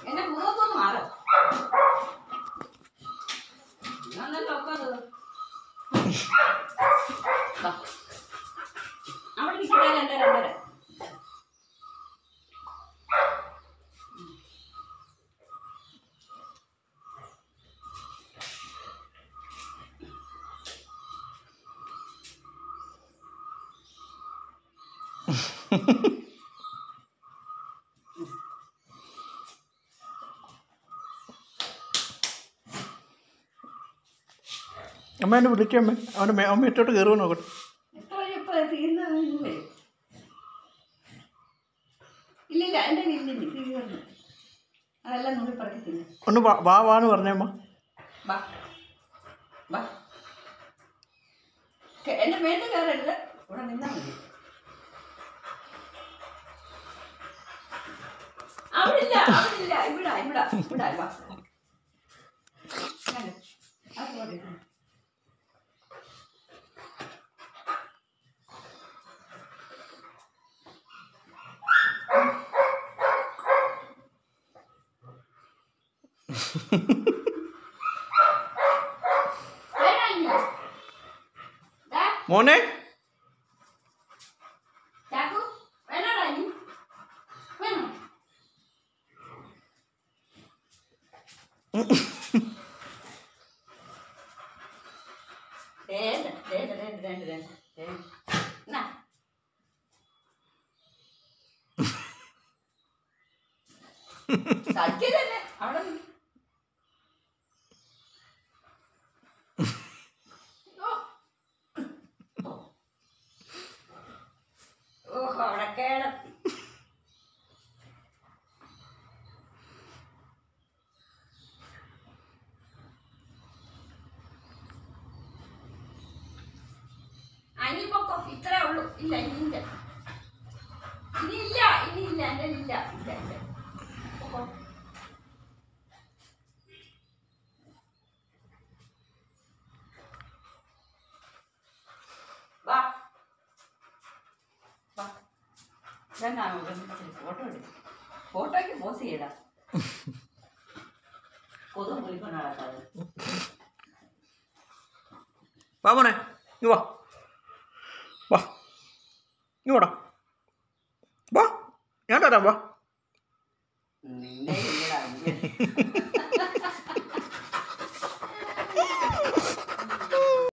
എന്നെ മുഖത്തൊന്ന് മാറും നന്നല്ലോ ഒക്കെ അത് ദാ. അവിടെ നിൽക്കുന്ന രണ്ടര രണ്ടര അമ്മ എന്നെ വിളിക്കമ്മേ അവൻ്റെ മേ അമ്മ ഇട്ടോട്ട് കയറുമോ നോക്കട്ടെ എത്ര വരെ ഇപ്പൊ തീരുന്നത് ഇല്ലേ? ഇല്ലില്ല എൻ്റെ ഇല്ലില്ല തീരുന്നു അതെല്ലാം നുള്ളി പറക്കി തിന്നു ഒന്ന് വാ വാ വാന്ന് പറഞ്ഞേ അമ്മ വാ വാ കെ- എൻ്റെ മേത്ത് കയറരുത് ഇവിടെ നിന്നാ മതി അവിടില്ല അവിടില്ല ഇവിടെ ഇവിടെ ഇവിടെ വാ ഇങ്ങനെ. അങ്ങോട്ട് ഇരുന്ന്. വേണോ ഇനി? ദാ, മോനെ ചാക്കു, വേണോടാ ഇനി? വേണോ? വേണ്ട, വേണ്ട, വേണ്ട, വേണ്ട, വേണ്ട, വേണ്ട. എന്നാ. സഹിക്കതല്ലേ അവിടെ നിക്ക്. ഓ. ഓ അവിടെ കേടത്തി അനിപ്പൊക്കോ ഇത്രേ ഉള്ളൂ ഇല്ല ഇനിയില്ല ഇനിയില്ല ഇനിയില്ല എൻ്റെ ഇല്ല ഇല്ല ഇല്ല പൊക്കോ. വാ വാ ഞാൻ ഫോട്ടോ എടുക്കും ഫോട്ടോയ്ക്ക് പോസ് ചെയ്യടാ കൊതുക് വിളിക്കൊണ്ട് നടക്കാതെ വാ മോനെ ഇങ്ങ് വാ വാ ഇങ്ങ് വാടാ വാ ഞാൻ തരാം വാ നിന്നെ ഇല്ലടാ, ഇല്ല.